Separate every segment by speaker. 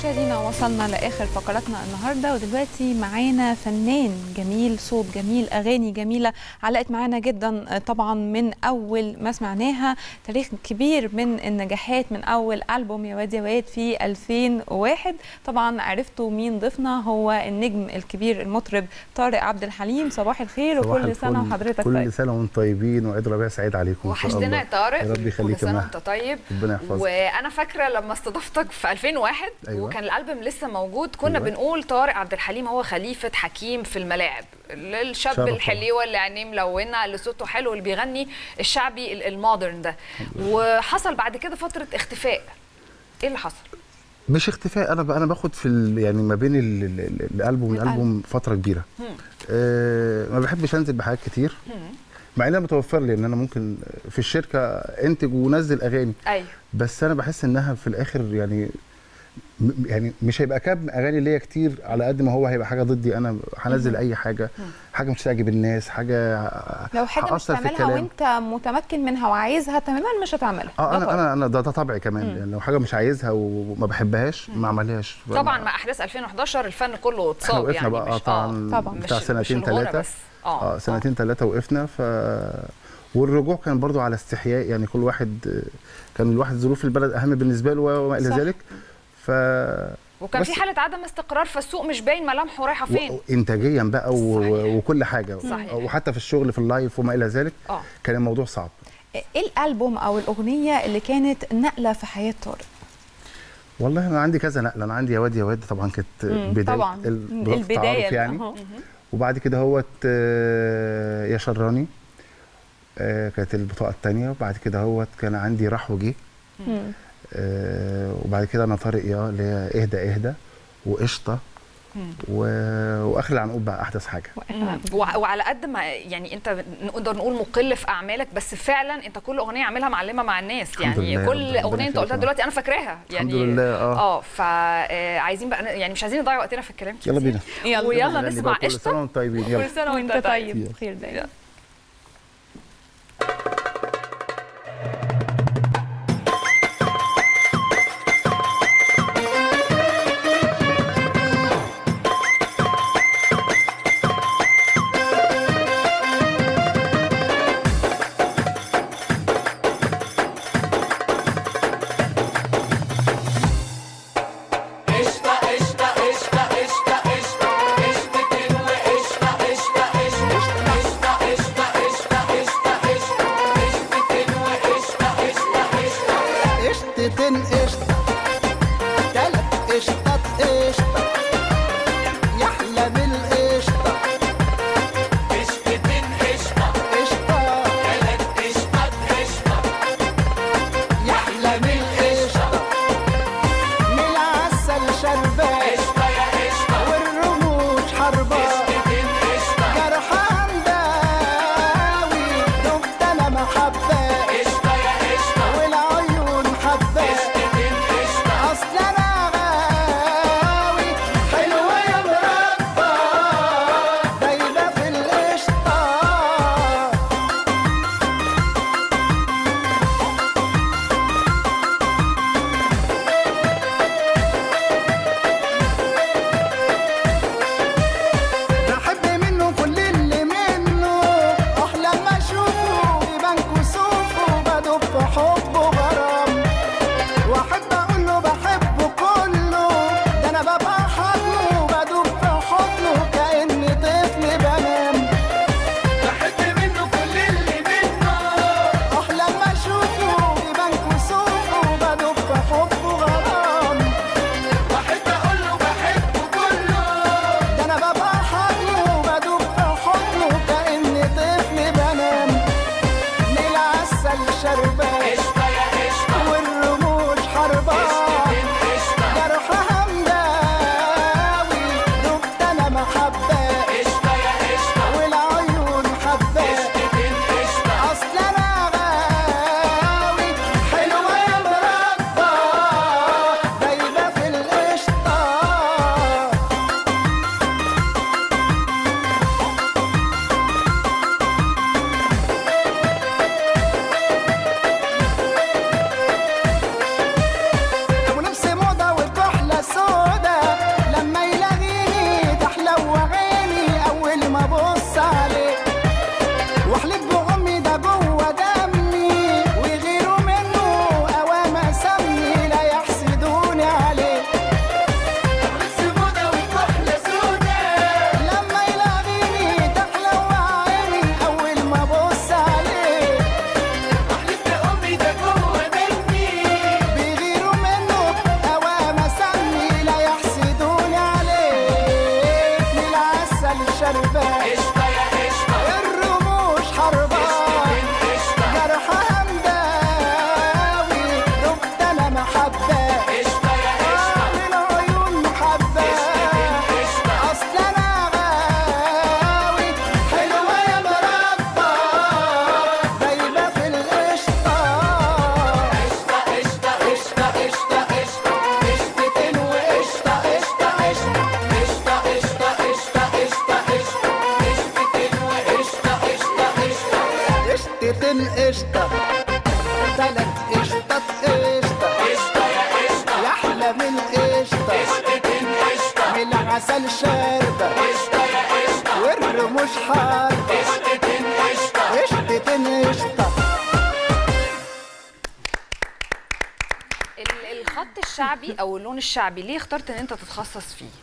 Speaker 1: مشاهدينا وصلنا لاخر فقراتنا النهارده ودلوقتي معانا فنان جميل صوت جميل اغاني جميله علقت معانا جدا طبعا من اول ما سمعناها تاريخ كبير من النجاحات من اول البوم يا واد يا واد في 2001 طبعا عرفتوا مين ضيفنا هو النجم الكبير المطرب طارق عبد الحليم صباح الخير
Speaker 2: صباح
Speaker 1: وكل سنه
Speaker 2: الفل.
Speaker 1: وحضرتك
Speaker 2: كل
Speaker 1: طيب
Speaker 2: سنه وانتم طيبين وعيد ربيع سعيد عليكم إن شاء
Speaker 3: وحشتنا
Speaker 2: الله.
Speaker 3: يا طارق
Speaker 2: يا رب يخليك
Speaker 3: كل سنه
Speaker 2: يا
Speaker 3: وانت طيب
Speaker 2: ربنا يحفظك
Speaker 3: وانا فاكره لما استضفتك في 2001
Speaker 2: أيوة.
Speaker 3: وكان الالبوم لسه موجود كنا
Speaker 2: أيوة.
Speaker 3: بنقول طارق عبد الحليم هو خليفه حكيم في الملاعب الشاب
Speaker 2: شرف
Speaker 3: الحليوه اللي عينيه ملونه اللي صوته حلو اللي بيغني الشعبي ال- المودرن ده وحصل بعد كده فتره اختفاء ايه اللي حصل
Speaker 2: مش اختفاء انا ب- انا باخد في ال- يعني ما بين ال- ال- ال- الالبوم والالبوم فتره كبيره أه ما بحبش انزل بحاجات كتير مع انها متوفر لي ان انا ممكن في الشركه انتج ونزل اغاني
Speaker 3: ايوه
Speaker 2: بس انا بحس انها في الاخر يعني م- يعني مش هيبقى كم اغاني ليا كتير على قد ما هو هيبقى حاجه ضدي انا هنزل اي حاجه حاجه مش تعجب الناس حاجه
Speaker 1: لو حاجه مش
Speaker 2: هأثر في
Speaker 1: تعملها
Speaker 2: الكلام.
Speaker 1: وانت متمكن منها وعايزها تماما مش هتعملها
Speaker 2: اه
Speaker 1: ده
Speaker 2: انا
Speaker 1: طبعاً.
Speaker 2: انا انا ده, ده طبعي كمان يعني لو حاجه مش عايزها وما بحبهاش ما اعملهاش
Speaker 3: طبعا مع احداث 2011 الفن كله
Speaker 2: احنا
Speaker 3: اتصاب
Speaker 2: وقفنا
Speaker 3: يعني
Speaker 2: بقى
Speaker 3: مش
Speaker 2: طبعا
Speaker 1: طبعاً.
Speaker 2: بتاع
Speaker 3: مش-
Speaker 2: سنتين
Speaker 3: مش الغنى
Speaker 2: ثلاثه
Speaker 3: بس. اه
Speaker 2: اه سنتين ثلاثه وقفنا ف والرجوع كان برضو على استحياء يعني كل واحد آه، كان الواحد ظروف البلد اهم بالنسبه له وما الى
Speaker 1: صح.
Speaker 2: ذلك ف
Speaker 3: وكان
Speaker 2: بس-
Speaker 3: في حاله عدم استقرار فالسوق مش باين ملامحه رايحه فين
Speaker 2: و- انتاجيا بقى و...
Speaker 3: صحيح.
Speaker 2: وكل حاجه
Speaker 3: صحيح.
Speaker 2: وحتى في الشغل في اللايف وما الى ذلك
Speaker 3: اه
Speaker 2: كان الموضوع صعب
Speaker 1: ايه الالبوم او الاغنيه اللي كانت نقله في حياه طارق
Speaker 2: والله انا عندي كذا نقله انا عندي يا واد يا واد طبعا كانت
Speaker 1: مم،
Speaker 2: بدايه
Speaker 1: طبعا
Speaker 2: ال-
Speaker 1: مم،
Speaker 2: بلغة
Speaker 1: البدايه
Speaker 2: التعارف يعني
Speaker 1: أهو.
Speaker 2: وبعد كده هوت آه، يا شراني آه، كانت البطاقه الثانيه وبعد كده هوت كان عندي راح وجه
Speaker 1: مم.
Speaker 2: آه، وبعد كده انا طارق يا اللي هي اهدى اهدى وقشطه و... واخر العنقود بقى احدث حاجه
Speaker 3: مم. وع- وعلى قد ما يعني انت نقدر نقول مقل في اعمالك بس فعلا انت كل اغنيه عاملها معلمه مع الناس
Speaker 2: الحمد
Speaker 3: يعني
Speaker 2: لله،
Speaker 3: كل
Speaker 2: ربنا
Speaker 3: اغنيه انت قلتها
Speaker 2: يخليك.
Speaker 3: دلوقتي انا فاكراها يعني
Speaker 2: الحمد لله اه
Speaker 3: اه فعايزين بقى يعني مش عايزين نضيع وقتنا في الكلام كتير
Speaker 2: يلا بينا
Speaker 1: يلا
Speaker 3: ويلا
Speaker 2: نغني
Speaker 3: نسمع
Speaker 2: بقى كل
Speaker 3: قشطه
Speaker 2: سنه وانتم طيبين يلا
Speaker 3: كل سنه
Speaker 1: وانت
Speaker 3: وانت طيب
Speaker 1: طيب
Speaker 2: يلا.
Speaker 1: بخير دايما
Speaker 4: قشطتين قشطة تلات قشطات قشطة يحلى من القشطة قشطتين قشطة قشطة تلات قشطات قشطة يحلى من القشطة من العسل شربات قشطة يا قشطة والرموش حربة قشطتين قشطة جرحان داوي دمت انا محبة قشطة يا قشطة والعيون حبة اصل انا غاوي العسل شاربة والرموش حاربة قشطة قشطة
Speaker 3: ال- الخط الشعبي او اللون الشعبي ليه اخترت ان انت تتخصص فيه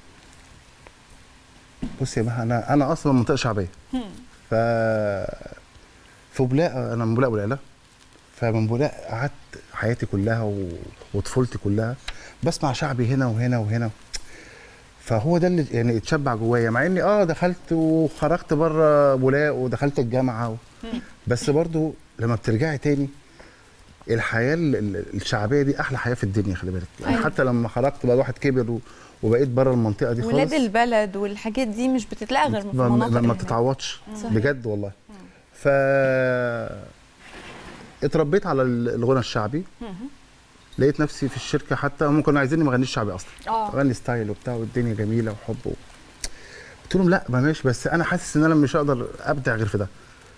Speaker 2: بص يا مها انا انا اصلا من منطقه شعبيه ف في بولاق انا من بولاق بولاق فمن بولاق قعدت حياتي كلها و... وطفولتي كلها بسمع شعبي هنا وهنا وهنا فهو ده اللي يعني اتشبع جوايا مع اني اه دخلت وخرجت بره بولاق ودخلت الجامعه و... بس برضو لما بترجعي تاني الحياه ال- ال- الشعبيه دي احلى حياه في الدنيا خلي بالك يعني
Speaker 1: أيوة.
Speaker 2: حتى لما خرجت بقى الواحد كبر و... وبقيت بره المنطقه دي خالص
Speaker 1: ولاد البلد والحاجات دي مش بتتلاقى غير في
Speaker 2: ما,
Speaker 1: المناطق
Speaker 2: ما,
Speaker 1: اللي
Speaker 2: ما
Speaker 1: هناك.
Speaker 2: بتتعوضش
Speaker 1: صحيح.
Speaker 2: بجد والله ف اتربيت على ال- الغنى الشعبي لقيت نفسي في الشركه حتى هم كانوا عايزيني ما اغنيش شعبي اصلا
Speaker 3: اه
Speaker 2: اغني ستايل وبتاع والدنيا جميله وحب و... قلت لهم لا ما ماشي بس انا حاسس ان انا مش هقدر ابدع غير في ده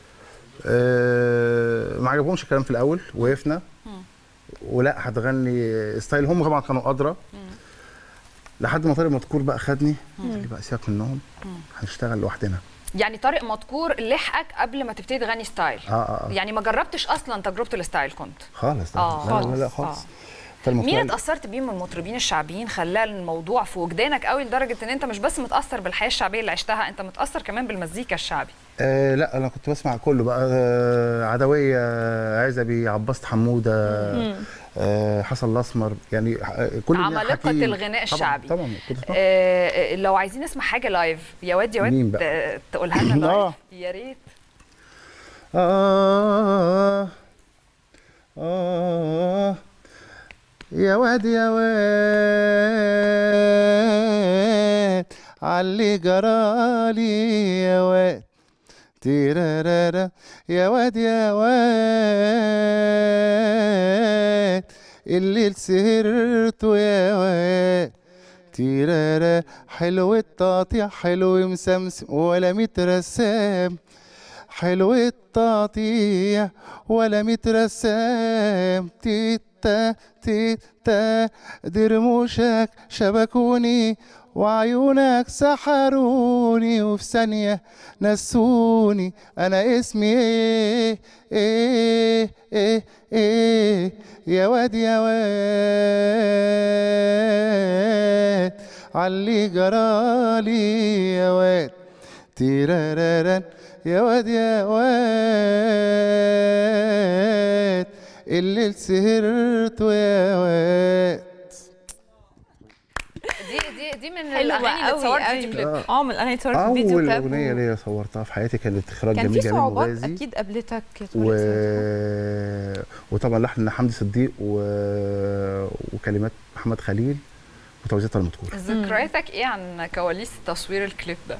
Speaker 2: أه ما عجبهمش الكلام في الاول وقفنا ولا هتغني ستايل هم طبعا كانوا ادرى لحد ما طارق مذكور بقى خدني قال لي بقى سيبك منهم هنشتغل لوحدنا
Speaker 3: يعني طارق مدكور لحقك قبل ما تبتدي تغني ستايل
Speaker 2: اه اه, آه.
Speaker 3: يعني ما جربتش اصلا تجربه الستايل كنت
Speaker 2: خالص ده.
Speaker 3: آه،
Speaker 2: لا, لا, لا
Speaker 3: خالص.
Speaker 2: خالص
Speaker 3: آه.
Speaker 2: فالمفروض
Speaker 3: مين اتأثرت بيه من المطربين الشعبيين خلى الموضوع في وجدانك قوي لدرجة ان انت مش بس متأثر بالحياة الشعبية اللي عشتها انت متأثر كمان بالمزيكا الشعبي
Speaker 2: آه لا انا كنت بسمع كله بقى آه عدويه عزبي عباس حموده آه حسن الاسمر يعني آه كل الناس
Speaker 3: عمالقة
Speaker 2: حكيم.
Speaker 3: الغناء
Speaker 2: طبعاً،
Speaker 3: الشعبي.
Speaker 2: طبعا كنت بسمع
Speaker 3: آه لو عايزين نسمع حاجة لايف يا واد يا
Speaker 2: مين
Speaker 3: واد
Speaker 2: بقى؟
Speaker 3: آه، تقولها لنا
Speaker 2: آه.
Speaker 3: لايف يا ريت
Speaker 2: آه آه يا واد يا واد علي جرالي يا واد تيرارارا يا واد يا واد الليل سهرته يا واد تيرارا حلو التقطيع حلو مسمسم ولا مترسم حلو التقطيع ولا مترسم تيتا تيتا درموشك شبكوني وعيونك سحروني وفي ثانية نسوني أنا اسمي إيه إيه إيه إيه يا واد يا واد علي جرالي يا واد تيراراران يا واد يا واد الليل سهرته يا واد
Speaker 3: دي دي دي من
Speaker 1: حلوة
Speaker 3: الاغاني اللي
Speaker 1: قوي
Speaker 3: اتصورت
Speaker 1: قوي.
Speaker 3: فيديو كليب
Speaker 1: اه من الاغاني اتصورت في فيديو
Speaker 2: أول
Speaker 1: كليب
Speaker 2: أغنية
Speaker 1: و-
Speaker 2: ليا صورتها في حياتي كانت إخراج
Speaker 1: كان
Speaker 2: جميل
Speaker 1: في
Speaker 2: جميل
Speaker 1: صعوبات
Speaker 2: مغازي
Speaker 1: اكيد قابلتك يا
Speaker 2: و...
Speaker 1: طارق ساعتها.
Speaker 2: وطبعا لحن حمدي صديق و... وكلمات محمد خليل وتوزيع المذكور
Speaker 3: ذكرياتك ايه عن كواليس تصوير الكليب ده؟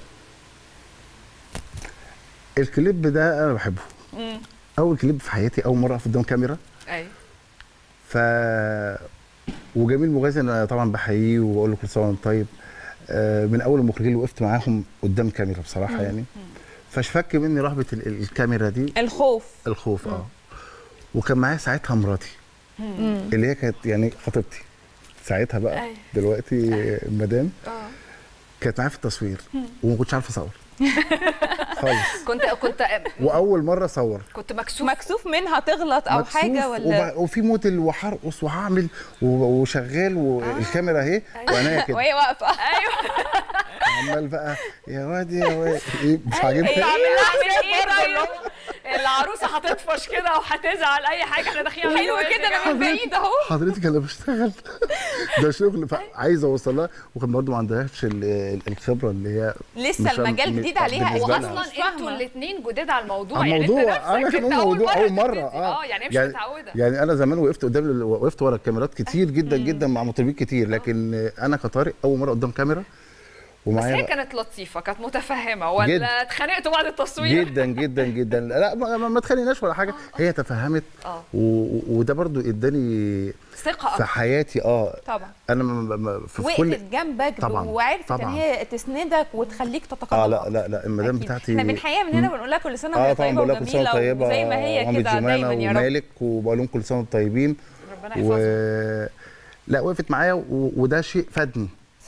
Speaker 2: الكليب ده انا بحبه
Speaker 3: مم.
Speaker 2: اول كليب في حياتي اول مره اقف قدام كاميرا
Speaker 3: ايوه
Speaker 2: ف وجميل مغازي انا طبعا بحييه وبقول له كل سنه وانت طيب آه، من اول المخرجين اللي وقفت معاهم قدام كاميرا بصراحه يعني فشفك مني رهبه ال- ال- الكاميرا دي
Speaker 1: الخوف
Speaker 2: الخوف اه وكان معايا ساعتها مراتي اللي هي كانت يعني خطيبتي ساعتها بقى
Speaker 3: أيوة.
Speaker 2: دلوقتي مدام
Speaker 3: اه
Speaker 2: كانت معايا في التصوير وما كنتش عارف اصور خالص
Speaker 3: كنت كنت
Speaker 2: واول مره اصور
Speaker 3: كنت مكسوف
Speaker 1: مكسوف منها تغلط او
Speaker 2: مكسوف
Speaker 1: حاجه ولا
Speaker 2: وب- وفي موديل وهرقص وهعمل و- وشغال والكاميرا اهي وانا كده
Speaker 1: وهي واقفه
Speaker 2: عمال بقى يا واد يا واد إيه مش عاجبني
Speaker 3: اعمل
Speaker 1: اعمل
Speaker 3: اعمل
Speaker 1: إيه
Speaker 3: ايه
Speaker 1: طيب؟
Speaker 3: برضه العروسه هتطفش كده وهتزعل اي حاجه احنا داخلين على
Speaker 1: حلو
Speaker 3: جواز
Speaker 1: كده
Speaker 3: يا
Speaker 1: انا
Speaker 3: جماعة.
Speaker 1: من بعيد اهو
Speaker 2: حضرتك انا بشتغل ده شغل عايز اوصل لها وكان برضه ما عندهاش ال- ال- الخبره اللي هي
Speaker 1: لسه
Speaker 2: مش-
Speaker 1: المجال
Speaker 2: م-
Speaker 1: جديد عليها
Speaker 2: بالنسبة لها.
Speaker 3: واصلا
Speaker 1: مش فاهمة.
Speaker 3: انتوا الاثنين جداد على الموضوع
Speaker 2: على
Speaker 3: يعني
Speaker 2: الموضوع
Speaker 3: انت
Speaker 2: انا
Speaker 3: نفسك
Speaker 2: كمان
Speaker 3: انت اول
Speaker 2: موضوع
Speaker 3: مره
Speaker 2: اول مره
Speaker 3: تبتدي. اه يعني مش
Speaker 2: يعني
Speaker 3: متعوده
Speaker 2: يعني انا زمان وقفت قدام ال- وقفت ورا الكاميرات كتير جدا جدا مع مطربين كتير لكن انا كطارق اول مره قدام كاميرا
Speaker 3: بس
Speaker 2: ومعايا
Speaker 3: هي
Speaker 2: بقى-
Speaker 3: كانت لطيفه كانت متفهمه ولا
Speaker 2: جدا.
Speaker 3: اتخانقتوا بعد التصوير
Speaker 2: جدا جدا جدا لا ما, ما- ما اتخانقناش ولا حاجه هي تفهمت
Speaker 3: اه
Speaker 2: و- و- وده برضو اداني
Speaker 3: ثقه
Speaker 2: في
Speaker 3: أكتر.
Speaker 2: حياتي اه
Speaker 1: طبعا
Speaker 2: انا ما- ما- في في كل
Speaker 1: وقفت جنبك
Speaker 2: طبعاً،
Speaker 1: وعرفت ان
Speaker 2: طبعاً.
Speaker 1: هي تسندك وتخليك تتقدم
Speaker 2: اه لا
Speaker 1: أكتر.
Speaker 2: لا لا المدام
Speaker 1: أكيد.
Speaker 2: بتاعتي
Speaker 1: احنا بنحييها من هنا بنقول لها كل سنه
Speaker 2: اه
Speaker 1: وهي
Speaker 2: طبعا
Speaker 1: طيبه
Speaker 2: بقول لها كل سنه
Speaker 1: وجميله
Speaker 2: طيبه
Speaker 1: وزي ما هي
Speaker 2: وعمد
Speaker 1: كده
Speaker 2: جمانة
Speaker 1: دايما يا رب
Speaker 2: ومالك وبقول لهم كل سنه وانتم طيبين
Speaker 3: ربنا
Speaker 2: و...
Speaker 3: يحفظها
Speaker 2: لا وقفت معايا و... وده شيء فادني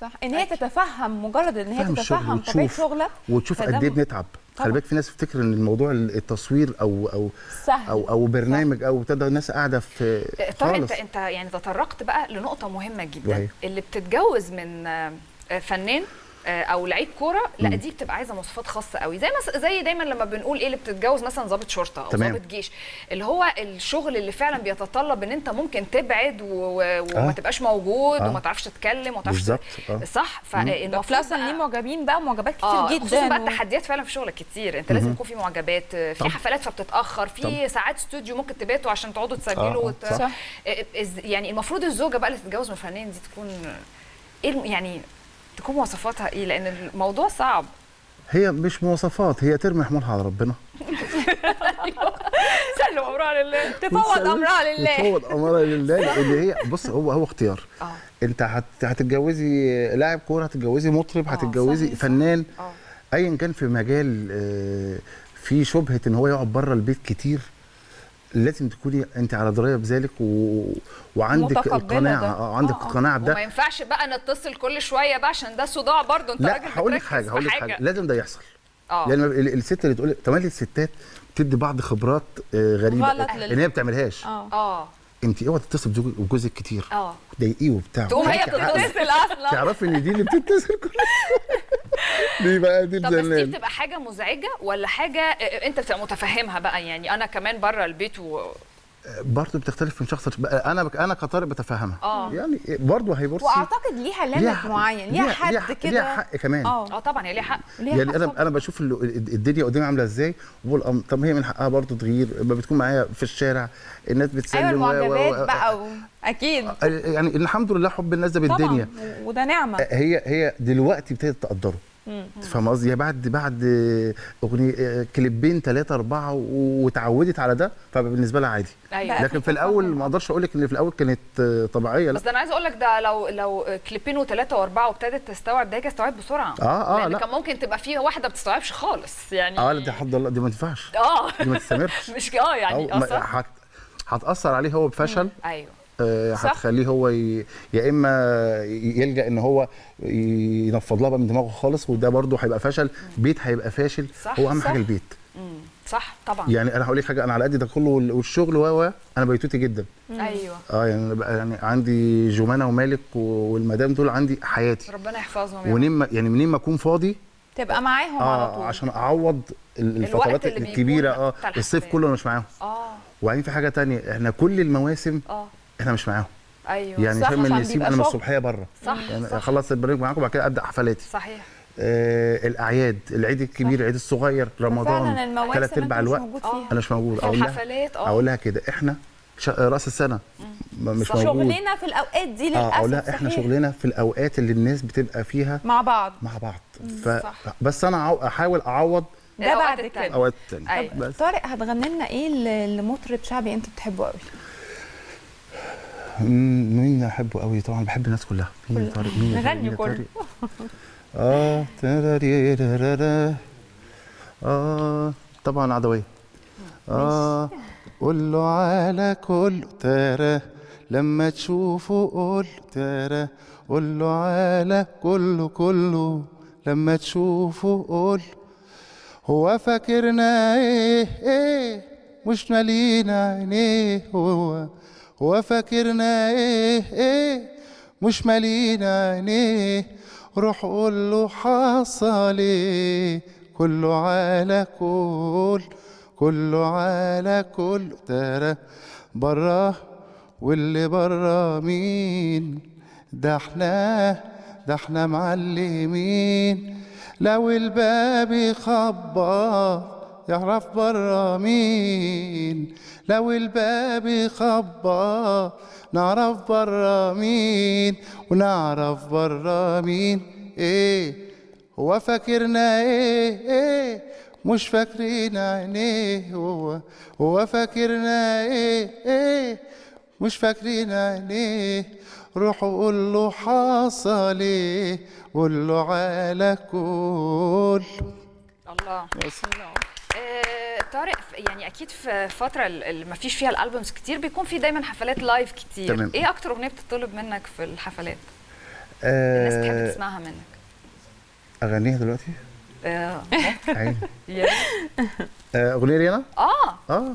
Speaker 1: صح ان هي تتفهم مجرد ان هي
Speaker 2: فهم الشغل
Speaker 1: تتفهم طبيعه
Speaker 2: وتشوف
Speaker 1: شغلك
Speaker 2: وتشوف
Speaker 1: فده
Speaker 2: قد ايه
Speaker 1: م-
Speaker 2: بنتعب
Speaker 1: طبعاً.
Speaker 2: خلي بالك في ناس بتفتكر ان الموضوع التصوير او او
Speaker 1: سهل
Speaker 2: او او برنامج او ابتدى الناس قاعده في
Speaker 3: طارق
Speaker 2: خالص
Speaker 3: انت انت يعني تطرقت بقى لنقطه مهمه جدا
Speaker 2: وهي؟
Speaker 3: اللي بتتجوز من آه، آه، فنان آه، او لعيب كوره لا
Speaker 2: مم.
Speaker 3: دي بتبقى عايزه مواصفات خاصه قوي زي مس... زي دايما لما بنقول ايه اللي بتتجوز مثلا ضابط شرطه او
Speaker 2: تمام.
Speaker 3: ضابط جيش اللي هو الشغل اللي فعلا بيتطلب ان انت ممكن تبعد و... و... وما
Speaker 2: آه.
Speaker 3: تبقاش موجود
Speaker 2: آه.
Speaker 3: وما تعرفش تتكلم وما تعرفش
Speaker 2: بالظبط اه
Speaker 3: صح
Speaker 1: ده
Speaker 3: فالمفروض
Speaker 1: بلس ان ليه
Speaker 3: بقى-
Speaker 1: معجبين بقى معجبات كتير
Speaker 3: اه
Speaker 1: جدا
Speaker 3: خصوصا بقى
Speaker 1: و-
Speaker 3: التحديات فعلا في شغلك كتير انت لازم يكون في معجبات في
Speaker 2: طبعا.
Speaker 3: حفلات فبتتاخر في
Speaker 2: طبعا.
Speaker 3: ساعات استوديو ممكن تباتوا عشان تقعدوا
Speaker 2: آه،
Speaker 3: تسجلوا
Speaker 2: آه،
Speaker 3: وت...
Speaker 2: صح.
Speaker 1: صح.
Speaker 3: آه، إز- يعني المفروض الزوجه بقى اللي تتجوز من الفنانين دي تكون ايه الم- يعني تكون مواصفاتها ايه لان الموضوع صعب
Speaker 2: هي مش مواصفات هي ترمي حمولها على ربنا
Speaker 3: سلم امرها لله
Speaker 1: تفوض امرها لله
Speaker 2: تفوض امرها لله لان هي بص هو هو اختيار
Speaker 3: اه
Speaker 2: انت هت هتتجوزي لاعب كوره هتتجوزي مطرب هتتجوزي
Speaker 3: صحيح.
Speaker 2: فنان
Speaker 3: اه
Speaker 2: ايا كان في مجال آه، في شبهه ان هو يقعد بره البيت كتير لازم تكوني انت على درايه بذلك و... وعندك
Speaker 1: متقبلة
Speaker 2: القناعه
Speaker 1: ده.
Speaker 2: اه عندك
Speaker 1: آه، آه.
Speaker 2: القناعه بده
Speaker 3: وما ينفعش بقى نتصل كل شويه بقى عشان ده صداع برضه انت
Speaker 2: لا
Speaker 3: راجل
Speaker 2: هقول لك
Speaker 3: بتركز
Speaker 2: حاجه
Speaker 3: في
Speaker 2: هقول لك حاجه لازم ده يحصل
Speaker 3: اه
Speaker 2: يعني ال- الست اللي تقول تملي الستات بتدي بعض خبرات آه، غريبه
Speaker 1: غلط لل-
Speaker 2: ان هي ما بتعملهاش
Speaker 1: اه
Speaker 3: اه
Speaker 2: انت اوعي تتصل بزوجك وجوزك كتير
Speaker 3: اه
Speaker 2: تضايقيه وبتاع
Speaker 3: تقوم هي
Speaker 2: وتحكي حقك.
Speaker 3: بتتصل اصلا
Speaker 2: تعرفي ان دي اللي بتتصل كل دي بقى دي
Speaker 3: طب بس دي
Speaker 2: الزنان
Speaker 3: بتبقى حاجه مزعجه ولا حاجه آه، انت بتبقى متفهمها بقى يعني انا كمان بره البيت و...
Speaker 2: برضه بتختلف من شخص بقى انا بك انا كطارق بتفهمها
Speaker 3: اه
Speaker 2: يعني برضه هيبصي
Speaker 1: واعتقد ليها ليميت معين ليها حد
Speaker 2: ليها
Speaker 1: كده
Speaker 2: حق كمان
Speaker 1: اه
Speaker 3: اه طبعا هي ليها حق
Speaker 1: ليها
Speaker 2: يعني
Speaker 1: حق
Speaker 2: انا
Speaker 1: طبعاً.
Speaker 2: انا بشوف ال- الدنيا قدامي عامله ازاي وبقول أم- طب هي من حقها برضه تغيير لما بتكون معايا في الشارع الناس بتسلم
Speaker 1: ايوه
Speaker 2: و- و-
Speaker 1: المعجبات
Speaker 2: و-
Speaker 1: بقى و... اكيد
Speaker 2: يعني الحمد لله حب الناس ده بالدنيا
Speaker 1: طبعا و- وده نعمه
Speaker 2: هي هي دلوقتي ابتدت تقدره فاهم قصدي هي بعد بعد اغنيه كليبين ثلاثه اربعه واتعودت على ده فبالنسبه لها عادي
Speaker 3: ايوه
Speaker 1: بقى
Speaker 2: لكن
Speaker 1: في
Speaker 2: في الاول
Speaker 1: تفاهم.
Speaker 2: ما اقدرش اقول لك ان في الاول كانت آه، طبيعيه لا
Speaker 3: بس ده انا عايزه اقول لك ده لو لو كليبين وثلاثه واربعه وابتدت تستوعب ده هي كانت تستوعب بسرعه
Speaker 2: آه، آه،
Speaker 3: لان
Speaker 2: لا.
Speaker 3: كان ممكن تبقى فيه واحده ما بتستوعبش خالص يعني
Speaker 2: اه لا دي حد الله دي ما تنفعش
Speaker 3: اه
Speaker 2: دي ما تستمرش
Speaker 3: مش اه يعني
Speaker 2: أو ما-
Speaker 3: اصلا
Speaker 2: هت- هتاثر عليه هو بفشل
Speaker 3: ايوه
Speaker 2: آه،
Speaker 1: صح.
Speaker 2: هتخليه هو ي... يا اما يلجا ان هو ينفض لها بقى من دماغه خالص وده برضه هيبقى فشل بيت هيبقى فاشل
Speaker 3: صح،
Speaker 2: هو اهم
Speaker 3: صح.
Speaker 2: حاجه البيت
Speaker 3: مم. صح طبعا
Speaker 2: يعني انا هقول لك حاجه انا على قد ده كله وال- والشغل و و انا بيتوتي جدا
Speaker 3: ايوه
Speaker 2: اه يعني أنا بقى يعني عندي جمانه ومالك و- والمدام دول عندي حياتي
Speaker 3: ربنا يحفظهم يا رب.
Speaker 2: ونين ما يعني منين ما اكون فاضي
Speaker 1: تبقى معاهم على
Speaker 2: اه
Speaker 1: طول
Speaker 2: عشان اعوض ال- الفترات
Speaker 3: اللي بيكون
Speaker 2: الكبيره اه
Speaker 3: بتاع
Speaker 2: الصيف
Speaker 3: الحفلات.
Speaker 2: كله انا مش معاهم
Speaker 3: اه
Speaker 2: وبعدين في حاجه تانية احنا كل المواسم
Speaker 3: اه
Speaker 2: احنا مش معاهم
Speaker 3: ايوه
Speaker 2: يعني
Speaker 1: صح،
Speaker 2: شم
Speaker 1: عشان
Speaker 2: النسيم
Speaker 1: بيبقى
Speaker 2: انا من
Speaker 1: شغل.
Speaker 2: الصبحيه بره
Speaker 3: صح
Speaker 2: يعني
Speaker 3: صح
Speaker 2: اخلص البرنامج معاكم وبعد كده ابدا حفلاتي
Speaker 3: صحيح
Speaker 2: آه الاعياد العيد الكبير العيد الصغير رمضان
Speaker 1: فعلا المواسم
Speaker 2: ثلاث
Speaker 1: انت
Speaker 2: ارباع
Speaker 1: مش
Speaker 2: الوقت
Speaker 1: موجود
Speaker 3: آه.
Speaker 1: فيها
Speaker 2: انا مش موجود
Speaker 3: في
Speaker 2: اقول لها
Speaker 3: الحفلات اه
Speaker 2: اقول لها كده احنا ش- راس السنه ما- مش
Speaker 3: صح.
Speaker 2: موجود
Speaker 1: شغلنا في الاوقات دي
Speaker 2: اه اقول لها
Speaker 1: للاسف
Speaker 2: احنا
Speaker 1: صحيح.
Speaker 2: شغلنا في الاوقات اللي الناس بتبقى فيها
Speaker 1: مع بعض
Speaker 2: مع بعض
Speaker 3: صح.
Speaker 2: ف... بس انا عاو- احاول اعوض
Speaker 1: ده
Speaker 3: الأوقات
Speaker 1: بعد
Speaker 3: التانية.
Speaker 1: كده
Speaker 2: اوقات تانية
Speaker 3: أيوة.
Speaker 2: بس
Speaker 1: طارق هتغني لنا ايه ل- لمطرب شعبي انت بتحبه قوي
Speaker 2: مم، مين احبه قوي طبعا بحب الناس كلها مين
Speaker 1: كل-
Speaker 2: طارق مين
Speaker 1: نغني
Speaker 2: مين
Speaker 1: كله.
Speaker 2: طارق؟ اه تراريرارارا. اه طبعا عدويه اه قول له على كل ترى لما تشوفه قول ترى قول له على كله كله لما تشوفه قول هو فاكرنا ايه ايه مش مالينا عينيه هو هو فاكرنا ايه ايه مش مالينا عينيه روح قول له حصل ايه كله على كل كله على كل ترى براه واللي برا مين ده احنا ده احنا معلمين لو الباب يخبط يعرف برا مين لو الباب يخبط نعرف برا مين ونعرف برا مين ايه هو فاكرنا ايه ايه مش فاكرين عينيه هو هو فاكرنا ايه ايه مش فاكرين عينيه روح قول له حصل ايه قول له على كل
Speaker 3: الله آه، طارق يعني اكيد في فتره اللي ما فيش فيها الالبومز كتير بيكون في دايما حفلات لايف كتير
Speaker 2: تمام.
Speaker 3: ايه اكتر اغنيه بتطلب منك في الحفلات الناس تحب
Speaker 2: آه
Speaker 3: تسمعها منك
Speaker 2: اغنيها دلوقتي
Speaker 3: اه
Speaker 2: عيني
Speaker 3: يا ريت.
Speaker 2: آه، اغنيه لي انا
Speaker 3: اه
Speaker 2: اه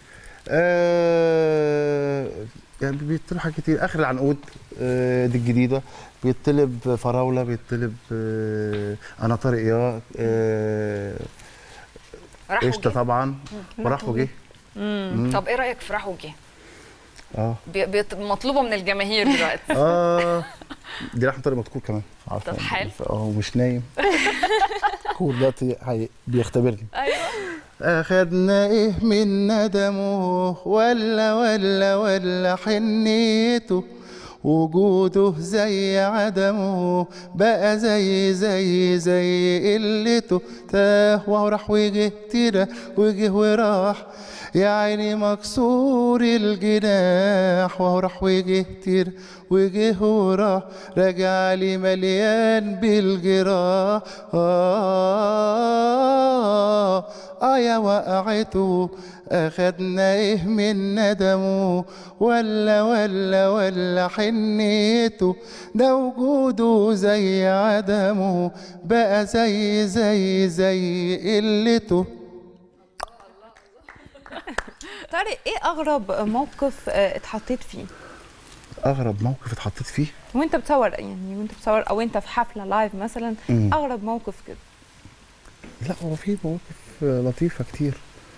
Speaker 2: آه، يعني بيطلب حاجات كتير اخر العنقود آه، دي الجديده بيطلب فراوله بيطلب آه، انا طارق يا آه،
Speaker 3: راح
Speaker 2: قشطه
Speaker 3: وجه
Speaker 2: طبعا وراح وجه مم.
Speaker 3: طب ايه رايك في راح وجه
Speaker 2: اه
Speaker 3: بي- بيط- مطلوبه من الجماهير دلوقتي
Speaker 2: اه دي راح طارق مدكور كمان عارفه
Speaker 3: طب حلو.
Speaker 2: اه ومش نايم كور دلوقتي هي- بيختبرني
Speaker 3: ايوه
Speaker 2: أخدنا إيه من ندمه ولا ولا ولا حنيته وجوده زي عدمه بقى زي زي زي قلته تاه وراح وجه تيرة وجه وراح يا عيني مكسور الجناح وراح وجه تيرة وجه وراح راجع لي مليان بالجراح آه آه يا وقعته أخدنا إيه من ندمه ولا ولا ولا حنيته ده وجوده زي عدمه بقى زي زي زي قلته
Speaker 1: طارق ايه اغرب موقف آه، اتحطيت فيه
Speaker 2: أغرب موقف اتحطيت فيه
Speaker 1: وانت بتصور يعني وانت بتصور او انت في حفله لايف مثلا
Speaker 2: مم.
Speaker 1: اغرب موقف كده
Speaker 2: لا هو في مواقف لطيفة كتير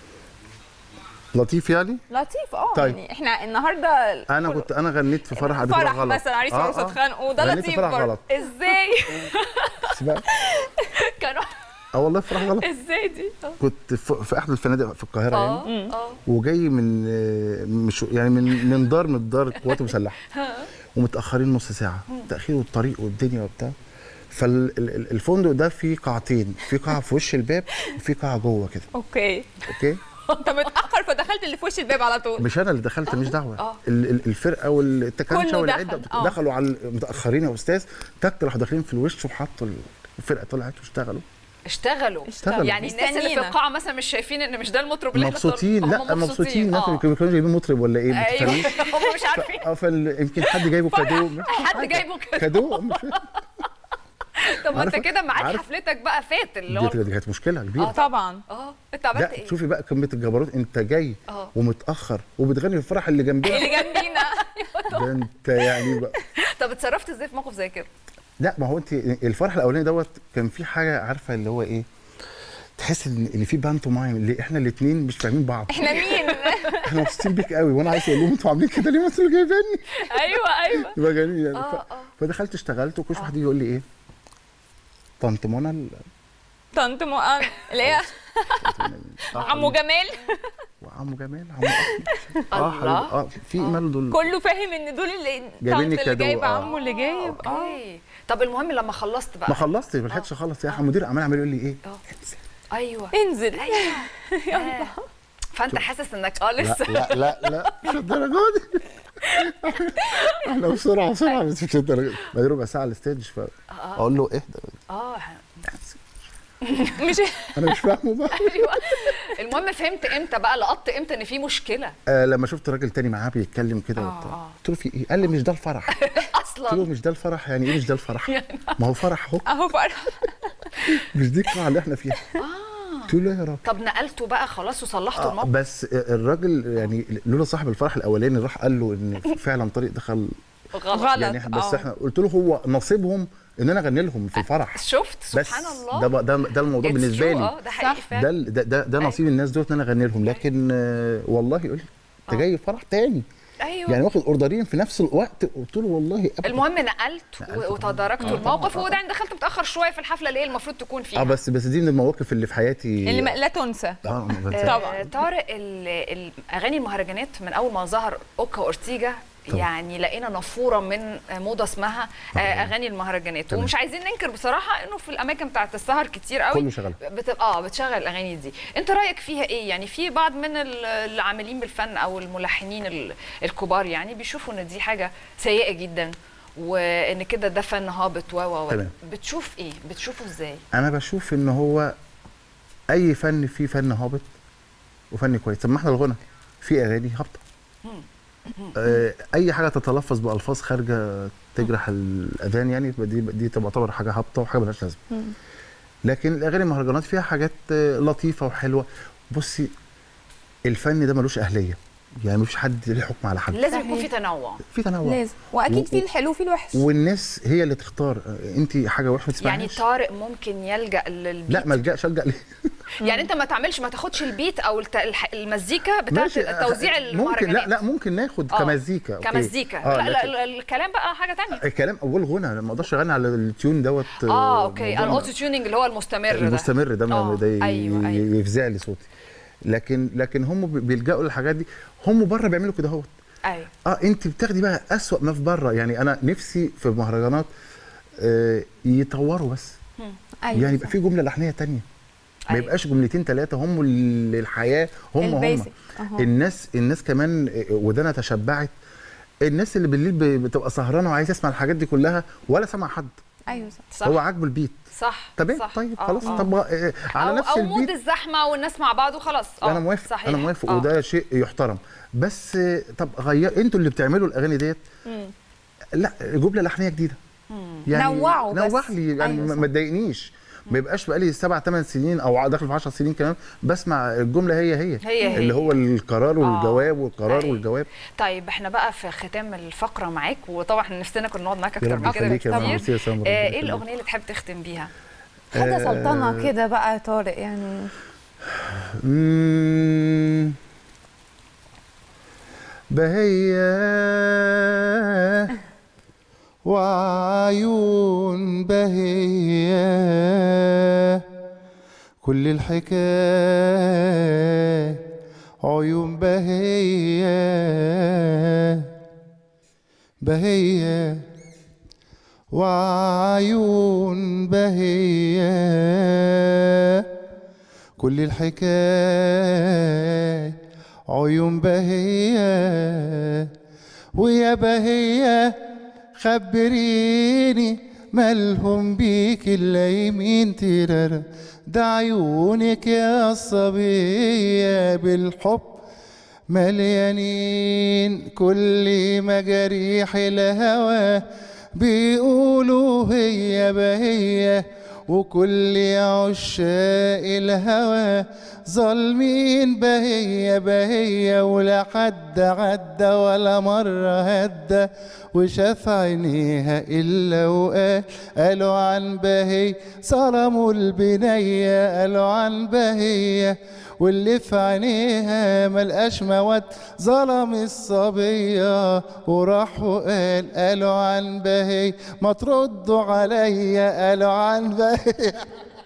Speaker 2: لطيف يعني
Speaker 1: لطيف اه
Speaker 2: طيب.
Speaker 1: يعني احنا النهارده
Speaker 2: أنا كنت أنا غنيت في فرح قبل كده
Speaker 1: فرح
Speaker 2: غلط
Speaker 1: مثلا عريس
Speaker 2: آه،
Speaker 1: وعروسه
Speaker 2: آه.
Speaker 1: اتخانقوا ده
Speaker 2: غنيت في
Speaker 1: لطيف
Speaker 2: فرح
Speaker 1: برضه
Speaker 2: غلط
Speaker 3: ازاي
Speaker 2: بس بقى
Speaker 3: كانوا
Speaker 2: اه والله في فرح غلط
Speaker 3: ازاي دي
Speaker 2: كنت في في احد الفنادق في القاهره يعني
Speaker 3: اه اه
Speaker 2: وجاي من آه، مش يعني من من دار من دار القوات المسلحه ومتاخرين نص ساعه تاخير والطريق والدنيا وبتاع فالفندق ده فيه قاعتين في قاعه في وش الباب وفي قاعه جوه كده
Speaker 1: اوكي
Speaker 2: اوكي
Speaker 1: انت متاخر فدخلت اللي في وش الباب على طول
Speaker 2: مش انا اللي دخلت مش دعوه
Speaker 3: آه.
Speaker 2: ال- ال- الفرقه والتكنشه
Speaker 1: كله
Speaker 2: والعده
Speaker 1: دخل، آه.
Speaker 2: دخلوا على المتاخرين يا استاذ تك راحوا داخلين في الوش وحطوا ال- الفرقه طلعت واشتغلوا
Speaker 3: اشتغلوا
Speaker 2: اشتغلوا.
Speaker 3: يعني الناس اللي في
Speaker 1: مستنينا.
Speaker 3: القاعه مثلا مش شايفين ان مش ده المطرب اللي احنا
Speaker 2: مبسوطين
Speaker 3: طالب-
Speaker 2: لا
Speaker 3: هم
Speaker 2: مبسوطين الناس اللي
Speaker 3: اه
Speaker 2: كانوا كانوا جايبين مطرب ولا ايه ما
Speaker 3: ايوه
Speaker 2: تفهميش
Speaker 3: هم مش عارفين
Speaker 2: اه فال- يمكن حد جايبه كادو مش
Speaker 3: حد جايبه كده
Speaker 2: كادو مش فاهم.
Speaker 3: طب ما انت
Speaker 2: عارفة-
Speaker 3: كده ميعاد
Speaker 2: عارف-
Speaker 3: حفلتك بقى فات اللي
Speaker 2: دي
Speaker 3: هو
Speaker 2: دي كانت مشكله
Speaker 3: اه
Speaker 2: كبيره
Speaker 1: طبعا
Speaker 3: اه انت عملت
Speaker 2: لا
Speaker 3: ايه؟
Speaker 2: شوفي بقى كميه الجبروت انت جاي
Speaker 3: اه.
Speaker 2: ومتاخر وبتغني في الفرح اللي جنبنا
Speaker 1: اللي جنبينا
Speaker 2: ده انت يعني بقى
Speaker 3: طب اتصرفت ازاي في موقف زي كده؟
Speaker 2: لا ما هو انت الفرح الاولاني دوت كان في حاجه عارفه اللي هو ايه تحس ان اللي فيه بانتو مايم اللي احنا الاثنين مش فاهمين بعض
Speaker 1: احنا مين
Speaker 2: احنا مبسوطين بيك قوي وانا عايز اقول لهم انتوا عاملين كده ليه ما انتوا اللي جايبيني
Speaker 3: ايوه ايوه
Speaker 2: يبقى جميل يعني
Speaker 3: اه
Speaker 2: ف...
Speaker 3: اه
Speaker 2: فدخلت اشتغلت وكل واحد يجي يقول لي ايه طنط منى ال-
Speaker 1: طنط مؤن اللي هي عمو جمال
Speaker 2: وعمو جمال عمو احمد اه حبيبي
Speaker 3: الله.
Speaker 2: اه في ايميل دول
Speaker 1: كله فاهم ان دول اللي طنط
Speaker 2: جايبين لي
Speaker 1: اللي
Speaker 2: كادو،
Speaker 1: جايب
Speaker 2: آه.
Speaker 1: عمو اللي جايب اه
Speaker 3: اوكي طب المهم لما خلصت بقى
Speaker 2: ما خلصتش ما لحقتش اخلص يا مدير اعمال عمال يقول لي ايه
Speaker 3: اه. ايوه
Speaker 1: انزل
Speaker 3: ايوه آه. فانت حاسس انك اه
Speaker 2: لا
Speaker 3: لسه
Speaker 2: لا لا لا مش الدرجه دي احنا بسرعه بسرعه بس مش الدرجه دي بعد ربع ساعه على الستيج فاقول له اهدى
Speaker 3: اه
Speaker 1: مش
Speaker 2: انا مش فاهمه بقى
Speaker 3: ايوه المهم فهمت امتى بقى لقطت امتى ان في مشكله
Speaker 2: آه لما شفت راجل تاني معاه بيتكلم كده
Speaker 3: آه،
Speaker 2: وبتاع
Speaker 3: آه.
Speaker 2: قلت له في ايه؟ قال لي مش ده الفرح قلت له
Speaker 3: اصلا
Speaker 2: مش ده الفرح يعني ايه مش ده الفرح؟ ما هو فرح اهو
Speaker 1: اهو فرح
Speaker 2: مش دي القاعه اللي احنا فيها قلت له يا راجل
Speaker 3: طب نقلته بقى خلاص وصلحتوا
Speaker 2: آه
Speaker 3: الموقف
Speaker 2: بس الراجل يعني لولا صاحب الفرح الاولاني راح قال له ان فعلا طريق دخل
Speaker 3: غلط
Speaker 1: غلط
Speaker 2: يعني إحنا- بس
Speaker 1: آه.
Speaker 2: احنا قلت له هو نصيبهم ان انا اغني لهم في الفرح
Speaker 3: شفت
Speaker 2: بس
Speaker 3: سبحان الله
Speaker 2: ده بقى- ده ده الموضوع
Speaker 3: It's
Speaker 2: بالنسبه
Speaker 3: true،
Speaker 2: لي
Speaker 3: اه ده حقيقي
Speaker 1: صح.
Speaker 3: فعلا
Speaker 2: ده ال- ده ده, ده نصيب الناس دول ان انا اغني لهم لكن آه، والله يقول لي انت جاي فرح تاني
Speaker 3: ايوه
Speaker 2: يعني واخد اوردرين في نفس الوقت قلت له والله أبدا.
Speaker 3: المهم نقلت
Speaker 2: نقلت
Speaker 3: و- وتداركتوا
Speaker 2: آه،
Speaker 3: الموقف
Speaker 2: طبعاً.
Speaker 3: وبعدين دخلت متاخر شويه في الحفله اللي هي المفروض تكون فيها
Speaker 2: اه بس بس دي من المواقف اللي في حياتي
Speaker 1: اللي ما لا تنسى
Speaker 2: اه ما بنساش.
Speaker 1: طبعاً.
Speaker 3: آه، طارق ال- الاغاني المهرجانات من اول ما ظهر اوكا اورتيجا
Speaker 2: طبعاً.
Speaker 3: يعني لقينا نافوره من موضه اسمها آه، اغاني المهرجانات
Speaker 2: تمام.
Speaker 3: ومش عايزين ننكر بصراحه انه في الاماكن بتاعت السهر كتير قوي
Speaker 2: كله شغال.
Speaker 3: بتبقى اه بتشغل الاغاني دي انت رايك فيها ايه يعني في بعض من ال- العاملين بالفن او الملحنين ال- الكبار يعني بيشوفوا ان دي حاجه سيئه جدا وان كده ده فن هابط و و و
Speaker 2: تمام.
Speaker 3: بتشوف ايه بتشوفه ازاي
Speaker 2: انا بشوف ان هو اي فن فيه فن هابط وفن كويس طب ما احنا الغنى في اغاني هابطه آه، اي حاجه تتلفظ بالفاظ خارجه تجرح الاذان يعني يبقى دي دي تبقى تعتبر حاجه هابطه وحاجه ملهاش لازمه
Speaker 1: مم.
Speaker 2: لكن الاغاني المهرجانات فيها حاجات آه، لطيفه وحلوه بصي الفن ده ملوش اهليه يعني مفيش حد ليه حكم على حد
Speaker 3: لازم يكون
Speaker 1: صحيح.
Speaker 3: في تنوع
Speaker 2: في تنوع
Speaker 1: لازم واكيد
Speaker 2: و-
Speaker 1: في الحلو وفي الوحش
Speaker 2: والناس هي اللي تختار آه، انت حاجه وحشه ما
Speaker 3: يعني
Speaker 2: تسمعهاش
Speaker 3: طارق ممكن يلجا للبيت
Speaker 2: لا ما الجاش الجا ليه
Speaker 3: يعني انت ما تعملش ما تاخدش البيت او الت- الح- المزيكا بتاعت
Speaker 2: ماشي،
Speaker 3: توزيع
Speaker 2: ممكن
Speaker 3: المهرجانات
Speaker 2: لا لا ممكن ناخد
Speaker 3: آه،
Speaker 2: كمزيكا أوكي.
Speaker 3: كمزيكا
Speaker 2: آه
Speaker 3: لا, لا,
Speaker 2: لكن
Speaker 3: لا الكلام بقى حاجه تانية
Speaker 2: الكلام اول غنى أنا ما اقدرش اغني على التيون دوت
Speaker 3: اه اوكي
Speaker 2: موضوع
Speaker 3: الاوتو تيوننج اللي هو المستمر ده
Speaker 2: المستمر ده
Speaker 3: آه،
Speaker 2: ما ده ي-
Speaker 3: أيوة، أيوة.
Speaker 2: يفزع لي صوتي لكن لكن هم بي- بيلجأوا للحاجات دي هم بره بيعملوا كده اهوت
Speaker 3: ايوه
Speaker 2: اه انت بتاخدي بقى اسوأ ما في بره يعني انا نفسي في المهرجانات آه يطوروا بس
Speaker 1: ايوه
Speaker 2: يعني يبقى في جمله لحنيه تانية ما
Speaker 3: أيوة.
Speaker 2: يبقاش جملتين ثلاثه هم اللي الحياه هم هم
Speaker 1: البيسك أهو.
Speaker 2: الناس الناس كمان آه، ودانا تشبعت الناس اللي بالليل ب- بتبقى سهرانه وعايزه تسمع الحاجات دي كلها ولا سمع حد
Speaker 1: ايوه صح
Speaker 3: صح
Speaker 2: هو عاجبه البيت
Speaker 3: صح
Speaker 2: طب ايه
Speaker 3: صح.
Speaker 2: طيب
Speaker 3: آه،
Speaker 2: خلاص
Speaker 3: آه.
Speaker 2: طب آه، على
Speaker 3: أو
Speaker 2: نفس
Speaker 3: او مود
Speaker 2: البيت
Speaker 3: الزحمه والناس مع بعض وخلاص اه
Speaker 2: انا موافق
Speaker 3: صحيح.
Speaker 2: انا موافق
Speaker 3: آه.
Speaker 2: وده شيء يحترم بس آه، طب غير انتوا اللي بتعملوا الاغاني ديت
Speaker 3: مم.
Speaker 2: لا جمله لحنيه جديده
Speaker 3: مم.
Speaker 1: نوعوا بس.
Speaker 2: نوع لي يعني
Speaker 1: أيوة
Speaker 2: ما
Speaker 1: صح.
Speaker 2: ما تضايقنيش ما يبقاش بقالي سبع ثمان سنين او داخل في 10 سنين كمان بسمع الجمله هي هي
Speaker 3: هي هي.
Speaker 2: اللي هو القرار والجواب والقرار
Speaker 3: أيوة.
Speaker 2: والجواب
Speaker 3: طيب احنا بقى في ختام الفقره معاك وطبعا احنا نفسنا كنا نقعد معاك
Speaker 2: يا
Speaker 3: اكتر
Speaker 2: رب
Speaker 3: من كده
Speaker 2: يخليك يا ماما.
Speaker 3: بكتير
Speaker 2: ميرسي يا سامر، ربنا
Speaker 3: آه، ايه
Speaker 2: يخليك.
Speaker 3: الاغنيه اللي تحب تختم بيها
Speaker 1: حاجه
Speaker 2: آه،
Speaker 1: سلطنه كده بقى يا طارق يعني
Speaker 2: مم. بهية وعيون بهية كل الحكاية عيون بهية بهية وعيون بهية كل الحكاية عيون بهية ويا بهية خبريني مالهم بيك الا يمين ترارا ده عيونك يا صبية بالحب مليانين كل مجاريح الهوى بيقولوا هي بهية وكل عشاق الهوى ظالمين بهية بهية ولا حد عدى ولا مرة هدى وشاف عينيها إلا وقال قالوا عن بهية ظلموا البنية قالوا عن بهية واللي في عينيها ملقاش مواد ظلم الصبية وراح وقال قالوا عن بهي ما تردوا عليا قالوا عن بهي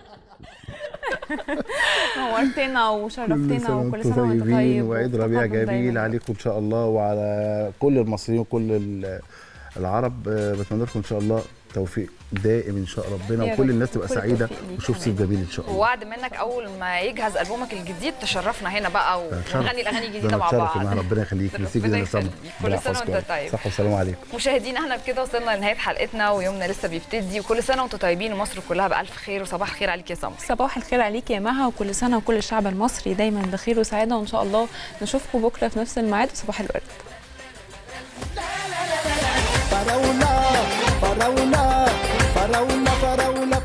Speaker 1: نورتنا وشرفتنا وكل سنه وانت
Speaker 2: طيبين
Speaker 1: طيب
Speaker 2: وعيد
Speaker 1: وفي
Speaker 2: ربيع
Speaker 1: تقدم
Speaker 2: جميل
Speaker 1: دايماً.
Speaker 2: عليكم ان شاء الله وعلى كل المصريين وكل ال- العرب آه، بتمنى لكم ان شاء الله توفيق دائم ان شاء ربنا
Speaker 1: يا
Speaker 2: وكل
Speaker 1: رب.
Speaker 2: الناس تبقى
Speaker 1: كل
Speaker 2: سعيده
Speaker 1: التوفيق ليك
Speaker 2: وشوف
Speaker 1: كمان.
Speaker 2: صيف جميل ان شاء الله
Speaker 3: ووعد منك اول ما يجهز البومك الجديد تشرفنا هنا بقى
Speaker 2: شرف.
Speaker 3: ونغني الاغاني
Speaker 2: ده
Speaker 3: الجديده
Speaker 2: أنا
Speaker 3: مع
Speaker 2: اتشرف
Speaker 3: بعض
Speaker 2: إنها ربنا يخليك ميرسي
Speaker 3: ربنا
Speaker 2: جدا يا سمر
Speaker 3: يخليك. كل
Speaker 2: ربنا
Speaker 3: سنة
Speaker 2: يحفظكم.
Speaker 3: وأنت طيب.
Speaker 2: صح والسلام عليكم
Speaker 3: مشاهدينا احنا بكده وصلنا لنهايه حلقتنا ويومنا لسه بيبتدي وكل سنه وانتم طيبين ومصر كلها بالف خير وصباح الخير عليك يا سمر
Speaker 1: صباح الخير عليك يا مها وكل سنه وكل الشعب المصري دايما بخير وسعاده وان شاء الله نشوفكم بكره في نفس الميعاد وصباح الورد
Speaker 4: فراولة فراولة فراولة فراولة